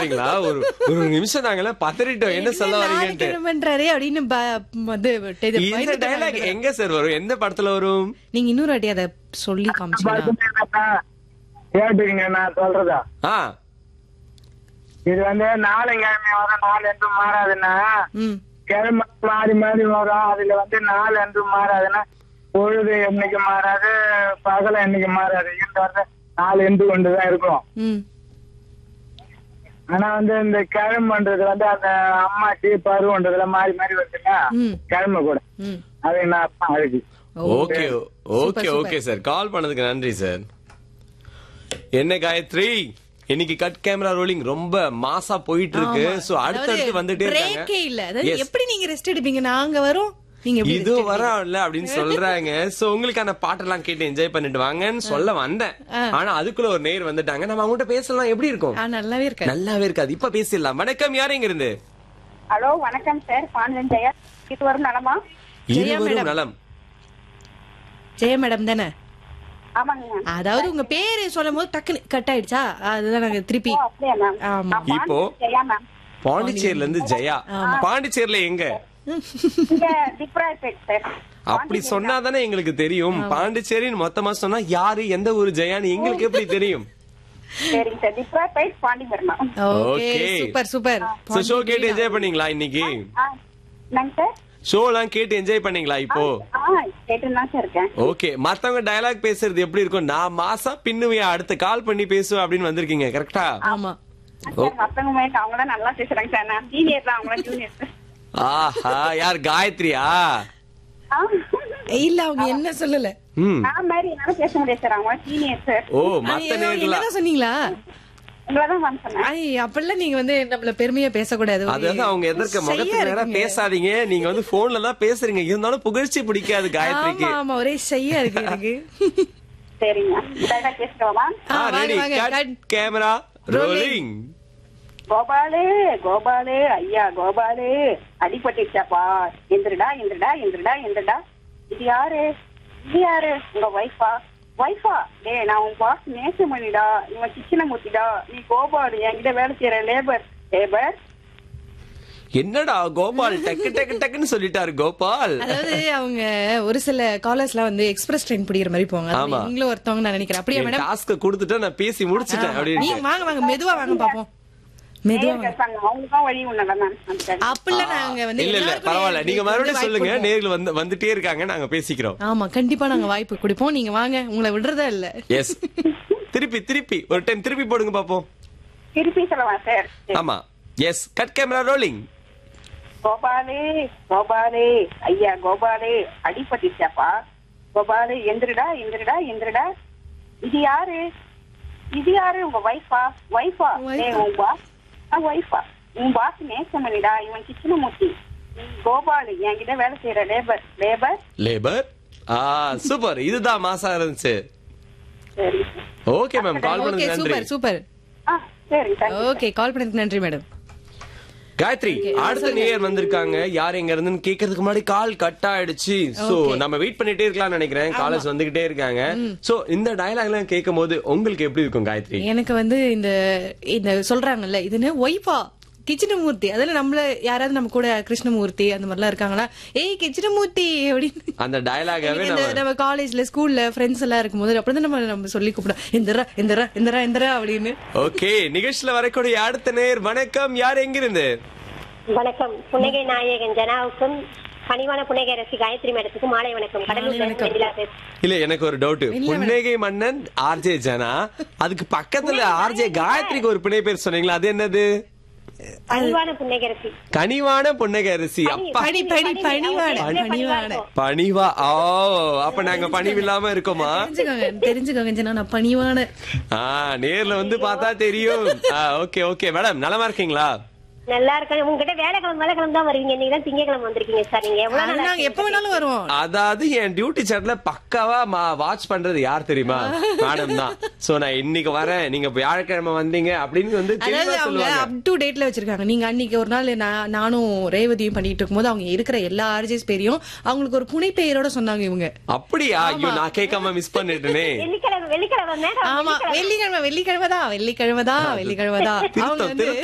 சொல்றீங்களா ஒரு ஒரு நிமிஷம் நாங்கெல்லாம் பதறிட்டோம் என்ன சொல்ல வரீங்கன்ட்டு கிளம்புன்றாரே அப்படின்னு ப- வந்து இது இந்த பயந்துட்டு டைலாக் வாங்க. எங்க சார் வரும் எந்த படத்துல வரும் நீங்க இன்னொரு வாட்டி அதை சொல்லி காமிச்சீங்கன்னா கேட்டுக்கங்க நான் சொல்றதா ஆ இது வந்து நாலுங்கிழமை வரும் நாலு என்று மாறாதுன்னா ம் கிழமை மாறி மாறி வரும் அதுல வந்து நாலு என்று மாறாதுன்னா பொழுது என்னைக்கு மாறாது பகல என்னைக்கு மாறாது இந்த வருஷம் நாலு என்று கொண்டுதான் இருக்கும் ம் ஆனா வந்து இந்த கிழமைன்றது வந்து அந்த அம்மாச்சி பருவன்றதுல மாறி மாறி வருதுங்க ம் கிழமை கூட ம் அது நான் அதுக்கு okay okay super. Okay sir call பண்ணதுக்கு நன்றி சார் என்ன காயத்ரி இன்னைக்கு கட் கேமரா ரோலிங் ரொம்ப மாசா போயிட்டு இருக்கு சோ அடுத்தடுத்து வந்துட்டே இருக்காங்க பிரேக்கே இல்ல அதாவது Yes. எப்படி நீங்க ரெஸ்ட் எடுப்பீங்க நாங்க வரோம் நீங்க எப்படி இது rest எடுப்பீங்க? வரல அப்படின்னு சொல்றாங்க சோ உங்களுக்கான பாட்டெல்லாம் கேட்டு என்ஜாய் பண்ணிட்டு வாங்கன்னு சொல்ல வந்தேன் ஆனா அதுக்குள்ள ஒரு நேர் வந்துட்டாங்க நம்ம அவங்ககிட்ட பேசலாம் எப்படி இருக்கும் ஆ நல்லாவே இருக்க நல்லாவே இருக்காது இப்ப பேசிடலாம் வணக்கம் யார் எங்க இருந்து ஹலோ வணக்கம் சார் பாண்டியன் ஜெயா இருவரும் நலமா ஜெயா இருவரும் madam. நலம் ஜெய மேடம் தானே ஆமாங்க மேம் அதாவது உங்க பேரு சொல்லும் போது டக்குனு கட் ஆயிடுச்சா அதுதான் நாங்க திருப்பி ஓ அப்படியா மேம் ஆமா. நான் இப்போ? பாண்டியன் ஜெயா மேம் பாண்டிச்சேரில இருந்து ஜெயா பாண்டிச்சேரில எங்க இங்க திப்ராய்பேட் சார் அப்படி சொன்னாதானே எங்களுக்கு தெரியும் பாண்டிச்சேரின்னு மொத்தமா சொன்னா யாரு எந்த ஊரு ஜெயான்னு எங்களுக்கு எப்படி தெரியும் சரிங்க சார் திப்ராய்பேட் பாண்டிமர்மா okay Okay. Super super so show கேட்டு என்ஜாய் பண்ணீங்களா இன்னைக்கு ஆ என்னங்க சார் ஷோ எல்லாம் கேட்டு என்ஜாய் பண்ணீங்களா இப்போ ஆ கேட்டுன்னு தான் சார் இருக்கேன் ஓகே மத்தவங்க டயலாக் பேசுறது எப்படி இருக்கும் நான் மாசா பின்னுவையா அடுத்து கால் பண்ணி பேசுவேன் அப்படின்னு வந்திருக்கீங்க கரெக்டா ஆமா சார் மத்தவங்க மேல அவங்க தான் நல்லா பேசுறாங்க சார் நான் சீனியர் தான் அவங்கள ஜூனியர் சார் ஆஹா யார் காயத்ரியா ஆ இல்ல அவங்க என்ன சொல்லல ம் நான் மாதிரி என்னால பேச முடியாது சார் அவங்க சீனியர் சார் ஓ ஐயோ, மத்த நேர்களா என்னதான் சொன்னீங்களா உங்களை தான் மேம் சொன்னேன் ஐ அப்படிலாம் நீங்க வந்து நம்மள பெருமையா பேசக்கூடாது ஒரு அதாவது அவங்க எதிர்க்க ஷையா முகத்துக்கு நேரா இருக்கீங்க. பேசாதீங்க நீங்க வந்து போன்ல தான் பேசுறீங்க இருந்தாலும் புகழ்ச்சி பிடிக்காது காயத்ரிக்கு ஆமா ஆமா ஒரே ஷையா இருக்கு எனக்கு சரிங்க டைலாக் பேசுறவா ஆ, வாங்க, ரெடி வாங்க, cut cut. Camera rolling Gopalu Gopalu ஐயா கோபாலு அடிபட்டுச்சாப்பா எந்திரடா எந்திரடா எந்திரடா எந்திரடா இது யாரு இது யாரு உங்க வைஃபா வைஃபா டேய் நான் உன் பாஸ் நேசமணிடா இவன் கிச்சனை மூத்திடா நீ கோபாலு என்கிட்ட வேலை செய்யற லேபர் லேபர் என்னடா கோபால் டக்கு டக்கு டக்குன்னு சொல்லிட்டாரு கோபால் அதாவது அவங்க ஒரு சில காலர்ஸ்லாம் வந்து எக்ஸ்பிரஸ் ட்ரெயின் பிடிக்கிற மாதிரி போவாங்க அது ஆமா. நீங்களும் ஒருத்தவங்க நான் நினைக்கிறேன் அப்படியே மேடம் டாஸ்க கொடுத்துட்டு நான் பேசி முடிச்சிட்டேன் நீங்க அப்படின்னு வாங்க வாங்க மெதுவா வாங்க பாப்போம் மெதுவா வாங்க கேட்பாங்க அவங்களுக்கும் வழி உன்னதான் மேம் அந்த அப்படிலாம் நாங்க வந்து இல்ல இல்ல எல்லாருக்கும் பரவாயில்ல நீங்க வந்து மறுபடியும் வாய்ப்பு சொல்லுங்க கொடுப்போம். நேர்ல வந்து வந்துட்டே இருக்காங்க நாங்க பேசிக்கிறோம் ஆமா கண்டிப்பா நாங்க வாய்ப்பு கொடுப்போம் நீங்க வாங்க உங்களை விடுறதா இல்ல எஸ் திருப்பி திருப்பி ஒரு டைம் திருப்பி போடுங்க பாப்போம் திருப்பி சொல்லவா சார் ஆமா yes cut camera rolling Gopalu Gopalu ஐயா கோபாலு அடிபட்டுச்சாப்பா கோபாலு எந்திரடா எந்திரடா எந்திரடா இது யாரு இது யாரு உங்க வைஃபா வைஃபா Wife-ஆ? டேய் உன் பாஸ் வைஃபா உன் பாஸ் நேசமணிடா இவன் கிச்சனமூர்த்தி கோபாலு என்கிட்ட வேலை செய்யற லேபர் லேபர் லேபர் ஆ சூப்பர் இதுதான் மாசா இருந்துச்சு சரி ஓகே மேம் கால் ஓகே பண்ணதுக்கு நன்றி சூப்பர் சூப்பர் ஆ சரி தேங்க்யூ ஓகே கால் பண்ணதுக்கு நன்றி மேடம் காயத்ரி அடுத்த நேயர் வந்திருக்காங்க யார் எங்க இருந்துன்னு கேக்குறதுக்கு முன்னாடி கால் கட் ஆயிடுச்சு சோ நம்ம வெயிட் பண்ணிட்டே இருக்கலாம்னு நினைக்கிறேன் காலர்ஸ் வந்துகிட்டே இருக்காங்க சோ இந்த டயலாக் எல்லாம் கேட்கும் போது உங்களுக்கு எப்படி இருக்கும் காயத்ரி எனக்கு வந்து இந்த இந்த சொல்றாங்கல்ல இதுன்னு ஒய்ஃபா கிருஷ்ணமூர்த்தி அதுல நம்மள யாராவது நம்ம கூட கிருஷ்ணமூர்த்தி அந்த மாதிரிலாம் இருக்காங்களா ஏய் கிருஷ்ணமூர்த்தி அப்படின்னு அந்த டயலாகாவே இந்த நம்ம நம்ம காலேஜ்ல ஸ்கூல்ல ஃப்ரெண்ட்ஸ் எல்லாம் இருக்கும்போது அப்படிதான் நம்ம நம்ம சொல்லி கூப்பிடும் இந்தரா இந்தரா இந்தரா இந்தரா அப்படின்னு ஓகே நிகழ்ச்சியில வரக்கூடிய அடுத்த நேர் வணக்கம் யார் எங்கிருந்து வணக்கம் புன்னகை நாயகன் ஜனாவுக்கும் பணிவான புன்னகை ரசி காயத்ரி மேடத்துக்கும் மாலை வணக்கம் கடலூர் வணக்கம். வெண்ணிலா பேசுறேன். இல்ல எனக்கு ஒரு டவுட் புன்னகை மன்னன் ஆர்ஜே ஜனா அதுக்கு பக்கத்துல ஆர்ஜே காயத்ரிக்கு ஒரு பிணை பேர் சொன்னீங்களா அது என்னது பணிவான புன்னகை ரசி கனிவான புன்னகை அரிசி அப்பா படி படி பணிவான பணிவான பணிவா ஓ அப்ப நாங்க பணிவில்லாம இருக்கோமா தெரிஞ்சுக்கோங்க தெரிஞ்சுக்கோங்க ஜனா நான் பணிவான ஆ நேர்ல வந்து பார்த்தா தெரியும் ஓகே ஓகே மேடம் நலமா இருக்கீங்களா நல்லா இருக்கேன் உங்ககிட்ட வேலைக்கிழமை வேலைக்கிழமை தான் வருவீங்க நீங்க தான் திங்கக்கிழமை வந்திருக்கீங்க சார் நீங்க எவ்வளவு அது நாள் நாங்க எப்ப வேணாலும் வருவோம் அதாவது என் டியூட்டி சாட்ல பக்காவா வாட்ச் பண்றது யார் தெரியுமா மேடம் தான் சோ நான் இன்னைக்கு வரேன் நீங்க வியாழக்கிழமை வந்தீங்க அப்படின்னு வந்து அதாவது தெளிவா அவங்க சொல்லுவாங்க அப் டு டேட்ல வச்சிருக்காங்க நீங்க அன்னைக்கு ஒரு நாள் நான் நானும் ரேவதியும் பண்ணிட்டு இருக்கும்போது அவங்க இருக்கிற எல்லா ஆர்ஜிஸ் பேரையும் அவங்களுக்கு ஒரு புனை பெயரோட சொன்னாங்க இவங்க அப்படியா ஐயோ நான் கேட்காம மிஸ் பண்ணிட்டேனே வெள்ளிக்கிழமை வெள்ளிக்கிழமை மேடம் ஆமா வெள்ளிக்கிழமை வெள்ளிக்கிழமை தான் வெள்ளிக்கிழமை தான் வெள்ளிக்கிழமை தான் அவங்க திருத்தம், வந்து